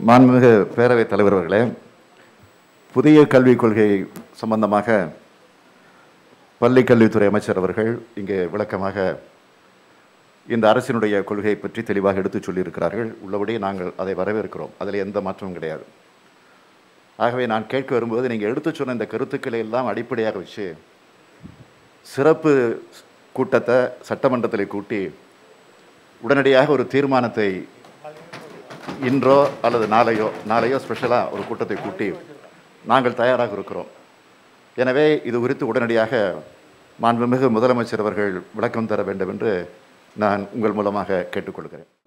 மாண்புமிகு பேரவைத் தலைவர் அவர்களே புதிய கல்விக் கொள்கை சம்பந்தமாக பள்ளி கல்வித்துறை அமைச்சர் அவர்கள் இங்கே விளக்கமாக இந்த அரசினுடைய கொள்கையை பற்றி தெளிவாக எடுத்துச் சொல்லியிருக்கிறார்கள் உள்ளபடி நாங்கள் அதை வரவேற்கிறோம் அதில் எந்த மாற்றமும் கிடையாது ஆகவே நான் கேட்க வரும்போது நீங்கள் எடுத்துச் சொன்ன இந்த கருத்துக்களை எல்லாம் அடிப்படையாக வச்சு சிறப்பு கூட்டத்தை சட்டமன்றத்தில் கூட்டி உடனடியாக ஒரு தீர்மானத்தை இன்றோ அல்லது நாளையோ நாளையோ ஸ்பெஷலாக ஒரு கூட்டத்தை கூட்டி நாங்கள் தயாராக இருக்கிறோம் எனவே இது குறித்து உடனடியாக மாண்புமிகு முதலமைச்சர் அவர்கள் விளக்கம் தர வேண்டும் என்று நான் உங்கள் மூலமாக கேட்டுக்கொள்கிறேன்